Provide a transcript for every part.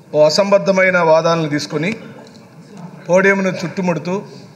ఓ అసంబద్ధమైన వాదనలు తీసుకొని పోడియంను చుట్టుముడుతూ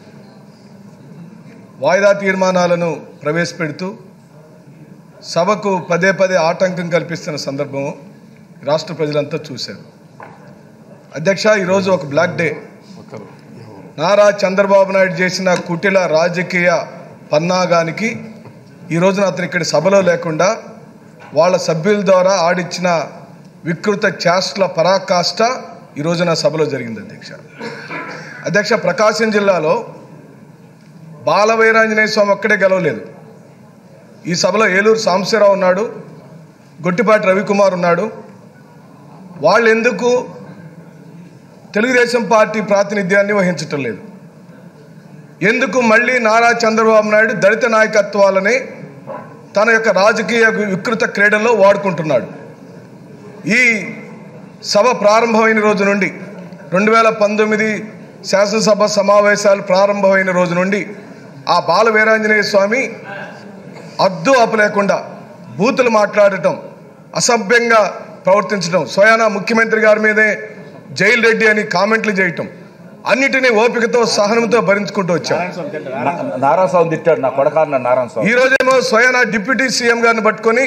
వాయిదా తీర్మానాలను ప్రవేశపెడుతూ సభకు పదే పదే ఆటంకం కల్పిస్తున్న సందర్భం రాష్ట్ర ప్రజలంతా చూశారు అధ్యక్ష ఈరోజు ఒక బ్లాక్ డే నారా చంద్రబాబు నాయుడు చేసిన కుటిల రాజకీయ పన్నాగానికి ఈ రోజున అతను ఇక్కడ సభలో లేకుండా వాళ్ళ సభ్యుల ద్వారా ఆడిచ్చిన వికృత చేష్టల పరాకాష్ట ఈ రోజున సభలో జరిగింది అధ్యక్ష అధ్యక్ష ప్రకాశం జిల్లాలో బాలవీరాంజనేయ స్వామి ఒక్కడే గెలవలేదు ఈ సభలో ఏలూరు సాంబశివరావు ఉన్నాడు గొట్టిపాటి రవికుమార్ ఉన్నాడు వాళ్ళు ఎందుకు తెలుగుదేశం పార్టీ ప్రాతినిధ్యాన్ని వహించటం లేదు ఎందుకు మళ్ళీ నారా చంద్రబాబు నాయుడు దళిత నాయకత్వాలని తన యొక్క రాజకీయ వికృత క్రీడల్లో వాడుకుంటున్నాడు ఈ సభ ప్రారంభమైన రోజు నుండి రెండు వేల పంతొమ్మిది శాసనసభ సమావేశాలు ప్రారంభమైన రోజు నుండి ఆ బాల వీరాంజనేయ స్వామి అద్దు అప్పు లేకుండా బూతులు మాట్లాడటం అసభ్యంగా ప్రవర్తించడం స్వయానా ముఖ్యమంత్రి గారి మీదే జైలు రెడ్డి అని కామెంట్లు చేయటం అన్నిటినీ ఓపికతో సహనంతో భరించుకుంటూ వచ్చాం నా- నారాయణ స్వామి తిట్టాడు నా కొడకాన్న నారాయణ స్వామి ఈ రోజేమో స్వయానా డిప్యూటీ సీఎం గారిని పట్టుకొని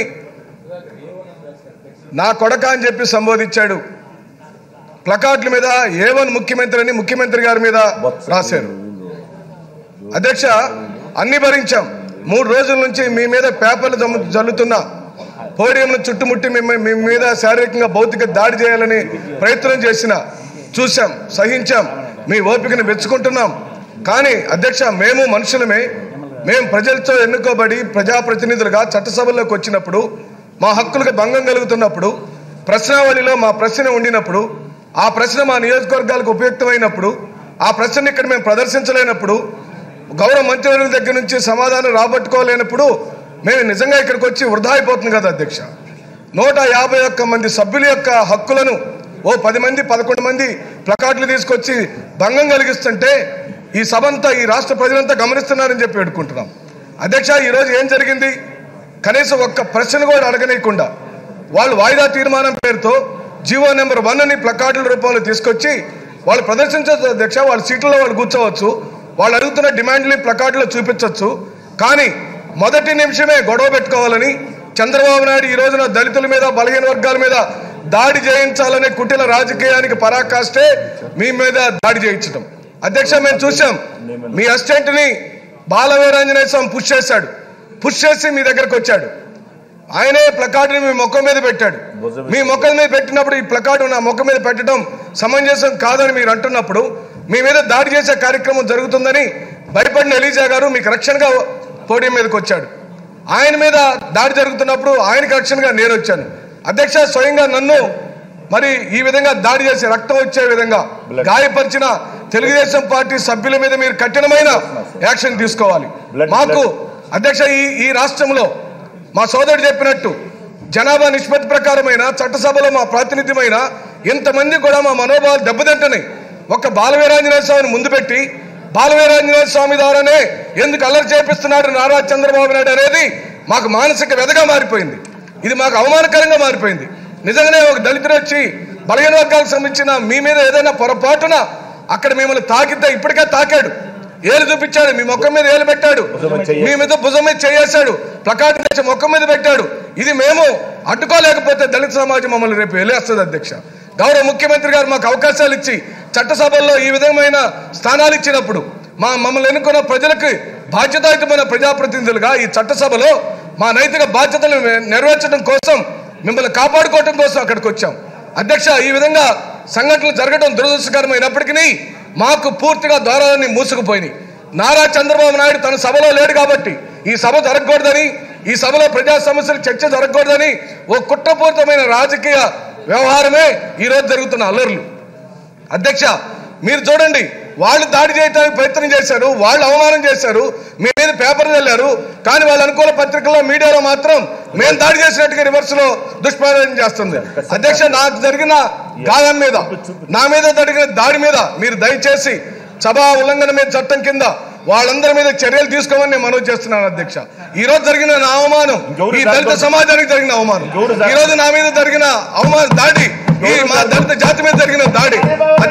నా కొడక అని చెప్పి సంబోధించాడు ప్లకార్డుల మీద ఏవన్ ముఖ్యమంత్రి అని ముఖ్యమంత్రి గారి మీద రాశారు అధ్యక్ష అన్ని భరించాం మూడు రోజుల నుంచి మీ మీద పేపర్లు జమ్ము- జల్లుతున్నా పోడియంను చుట్టుముట్టి మిమ్మ- మీ మీద శారీరకంగా భౌతిక దాడి చేయాలని ప్రయత్నం చేసిన చూశాం సహించాం మీ ఓపికను మెచ్చుకుంటున్నాం కానీ అధ్యక్ష మేము మనుషులమే మేము ప్రజలతో ఎన్నుకోబడి ప్రజాప్రతినిధులుగా చట్టసభల్లోకి వచ్చినప్పుడు మా హక్కులకు భంగం కలుగుతున్నప్పుడు ప్రశ్నావళిలో మా ప్రశ్న ఉండినప్పుడు ఆ ప్రశ్న మా నియోజకవర్గాలకు ఉపయుక్తమైనప్పుడు ఆ ప్రశ్న ఇక్కడ మేము ప్రదర్శించలేనప్పుడు గౌరవ మంత్రివర్యుల దగ్గర నుంచి సమాధానం రాబట్టుకోలేనప్పుడు మేము నిజంగా ఇక్కడికి వచ్చి వృధా అయిపోతుంది కదా అధ్యక్ష నూట యాభై ఒక్క మంది సభ్యుల యొక్క హక్కులను ఓ పది మంది పదకొండు మంది ప్లకార్డులు తీసుకొచ్చి భంగం కలిగిస్తుంటే ఈ సభంతా ఈ రాష్ట్ర ప్రజలంతా గమనిస్తున్నారని చెప్పి పెట్టుకుంటున్నాం అధ్యక్ష ఈరోజు ఏం జరిగింది కనీసం ఒక్క ప్రశ్న కూడా అడగనీయకుండా వాళ్ళు వాయిదా తీర్మానం పేరుతో జీవో నెంబర్ వన్ అని ప్లకార్డుల రూపంలో తీసుకొచ్చి వాళ్ళు ప్రదర్శించవచ్చు అధ్యక్ష వాళ్ళ సీట్లలో వాళ్ళు కూర్చోవచ్చు వాళ్ళు అడుగుతున్న డిమాండ్లు ప్లకార్డులో చూపించవచ్చు కానీ మొదటి నిమిషమే గొడవ పెట్టుకోవాలని చంద్రబాబు నాయుడు ఈ రోజున దళితుల మీద బలహీన వర్గాల మీద దాడి చేయించాలనే కుటిల రాజకీయానికి పరాకాష్టే మీ మీద దాడి చేయించడం అధ్యక్ష మేము చూసాం మీ అసిస్టెంట్ ని బాలవీరాంజనేయ స్వామి పుష్ చేశాడు పుష్ చేసి మీ దగ్గరకు వచ్చాడు ఆయనే ప్లకార్డుని మీ మొక్క మీద పెట్టాడు మీ మొక్క మీద పెట్టినప్పుడు ఈ ప్లకార్డు నా మొక్క మీద పెట్టడం సమంజసం కాదని మీరు అంటున్నప్పుడు మీ మీద దాడి చేసే కార్యక్రమం జరుగుతుందని భయపడిన ఎలీజా గారు మీకు రక్షణగా పోడియం మీదకి వచ్చాడు ఆయన మీద దాడి జరుగుతున్నప్పుడు ఆయనకి రక్షణగా నేను వచ్చాను అధ్యక్ష స్వయంగా నన్ను మరి ఈ విధంగా దాడి చేసి రక్తం వచ్చే విధంగా గాయపరిచిన తెలుగుదేశం పార్టీ సభ్యుల మీద మీరు కఠినమైన యాక్షన్ తీసుకోవాలి Blood- మాకు అధ్యక్ష ఈ ఈ రాష్ట్రంలో మా సోదరుడు చెప్పినట్టు జనాభా నిష్పత్తి ప్రకారమైన చట్టసభలో మా ప్రాతినిధ్యమైన ఇంతమంది కూడా మా మనోభావాలు దెబ్బతింటున్నాయి ఒక్క బాలవీరాంజనేయ స్వామిని ముందు పెట్టి బాలవీరాంజనేయ స్వామి ద్వారానే ఎందుకు అల్లరి చేపిస్తున్నాడు నారా చంద్రబాబు నాయుడు అనేది మాకు మానసిక వ్యధగా మారిపోయింది ఇది మాకు అవమానకరంగా మారిపోయింది నిజంగానే ఒక దళితుడు వచ్చి బలహీన వర్గాలకు సంబంధించిన మీ మీద ఏదైనా పొరపాటున అక్కడ మిమ్మల్ని తాకితే ఇప్పటికే తాకాడు ఏలు చూపించాడు మీ మొక్క మీద ఏలు పెట్టాడు భుజం మీద చెయ్యి. మీ మీద భుజం మీద చేయేశాడు ప్లకార్డు తెచ్చి మొక్క మీద పెట్టాడు ఇది మేము అడ్డుకోలేకపోతే దళిత సమాజం మమ్మల్ని రేపు వెళ్ళేస్తుంది అధ్యక్ష గౌరవ ముఖ్యమంత్రి గారు మాకు అవకాశాలు ఇచ్చి చట్టసభల్లో ఈ విధమైన స్థానాలు ఇచ్చినప్పుడు మా మమ్మల్ని ఎన్నుకున్న ప్రజలకు బాధ్యతాయుతమైన ప్రజాప్రతినిధులుగా ఈ చట్టసభలో మా నైతిక బాధ్యతలు నెరవేర్చడం కోసం మిమ్మల్ని కాపాడుకోవడం కోసం అక్కడికి వచ్చాం అధ్యక్ష ఈ విధంగా సంఘటనలు జరగడం దురదృష్టకరమైనప్పటికీ మాకు పూర్తిగా ద్వారాలన్నీ మూసుకుపోయినాయి నారా చంద్రబాబు నాయుడు తన సభలో లేడు కాబట్టి ఈ సభ జరగకూడదని ఈ సభలో ప్రజా సమస్యలు చర్చ జరగకూడదని ఓ కుట్రపూరితమైన రాజకీయ వ్యవహారమే ఈ రోజు జరుగుతున్న అల్లర్లు అధ్యక్ష మీరు చూడండి వాళ్ళు దాడి చేయడానికి ప్రయత్నం చేశారు వాళ్ళు అవమానం చేశారు మీ మీద పేపర్ వెళ్ళారు కానీ వాళ్ళ అనుకూల పత్రికల్లో మీడియాలో మాత్రం మేము దాడి చేసినట్టుగా రివర్స్ లో దుష్ప్రచారం చేస్తుంది అధ్యక్ష నాకు జరిగిన గాయం మీద నా మీద జరిగిన దాడి మీద మీరు దయచేసి సభా ఉల్లంఘన మీద చట్టం కింద వాళ్ళందరి మీద చర్యలు తీసుకోమని నేను మనవి చేస్తున్నాను అధ్యక్ష ఈ రోజు జరిగిన నా అవమానం ఈ దళిత సమాజానికి జరిగిన అవమానం ఈ రోజు నా మీద జరిగిన అవమానం దాడి ఈ మా దళిత జాతి మీద జరిగిన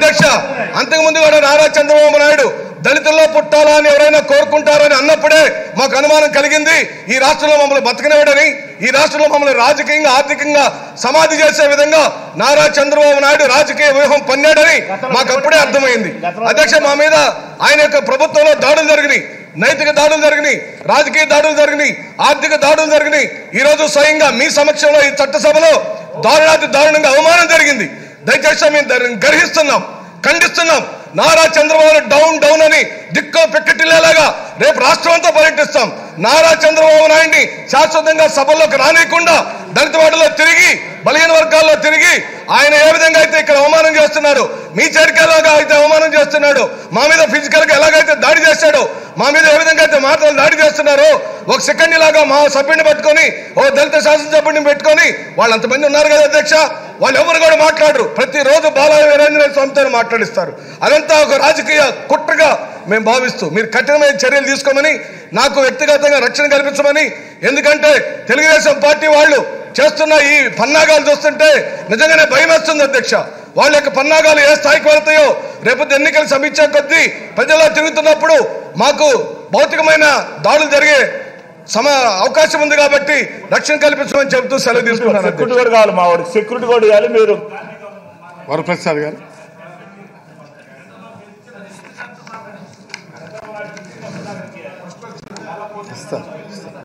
అధ్యక్ష అంతకుముందు కూడా నారా చంద్రబాబు నాయుడు దళితుల్లో పుట్టాలా అని ఎవరైనా కోరుకుంటారని అన్నప్పుడే మాకు అనుమానం కలిగింది ఈ రాష్ట్రంలో మమ్మల్ని బతకనివ్వడని ఈ రాష్ట్రంలో మమ్మల్ని రాజకీయంగా ఆర్థికంగా సమాధి చేసే విధంగా నారా చంద్రబాబు నాయుడు రాజకీయ వ్యూహం పన్నాడని మాకు అప్పుడే అర్థమైంది అధ్యక్ష మా మీద ఆయన యొక్క ప్రభుత్వంలో దాడులు జరిగినాయి నైతిక దాడులు జరిగినాయి రాజకీయ దాడులు జరిగినాయి ఆర్థిక దాడులు జరిగినాయి ఈ రోజు స్వయంగా మీ సమక్షంలో ఈ చట్టసభలో దారుణాతి దారుణంగా అవమానం జరిగింది దయచేసి మేము దానిని గర్హిస్తున్నాం ఖండిస్తున్నాం నారా చంద్రబాబు డౌన్ డౌన్ అని దిక్కో పెక్కటిల్లేలాగా రేపు రాష్ట్రం అంతా పర్యటిస్తాం నారా చంద్రబాబు నాయుడిని శాశ్వతంగా సభల్లోకి రానియకుండా దళిత వాడలో తిరిగి బలహీన వర్గాల్లో తిరిగి ఆయన ఏ విధంగా అయితే ఇక్కడ అవమానం చేస్తున్నాడు మీ చేరికలాగా అయితే అవమానం చేస్తున్నాడు మా మీద ఫిజికల్ గా ఎలాగైతే దాడి చేశాడో మా మీద ఏ విధంగా అయితే మాటలు దాడి చేస్తున్నారో ఒక సెకండ్ లాగా మా సభ్యుడిని పట్టుకొని ఓ దళిత శాసనసభ్యుడిని పెట్టుకొని వాళ్ళు అంతమంది ఉన్నారు కదా అధ్యక్ష వాళ్ళు ఎవరు కూడా మాట్లాడరు ప్రతిరోజు బాలయ్య వీరేంద్ర స్వామితో మాట్లాడిస్తారు అదంతా ఒక రాజకీయ కుట్రగా మేము భావిస్తూ మీరు కఠినమైన చర్యలు తీసుకోమని నాకు వ్యక్తిగతంగా రక్షణ కల్పించమని ఎందుకంటే తెలుగుదేశం పార్టీ వాళ్ళు చేస్తున్న ఈ పన్నాగాలు చూస్తుంటే నిజంగానే భయం వేస్తుంది అధ్యక్ష వాళ్ళ యొక్క పన్నాగాలు ఏ స్థాయికి వెళ్తాయో రేపు ఎన్నికలు సమీక్ష కొద్దీ ప్రజల్లో తిరుగుతున్నప్పుడు మాకు భౌతికమైన దాడులు జరిగే సమ అవకాశం ఉంది కాబట్టి రక్షణ కల్పించమని చెబుతూ సెలవు తీసుకున్నాను అధ్యక్ష. సెక్యూరిటీ కూడా కావాలి మా వాడికి సెక్యూరిటీ కూడా ఇవ్వాలి మీరు వరప్రసాద్ గారు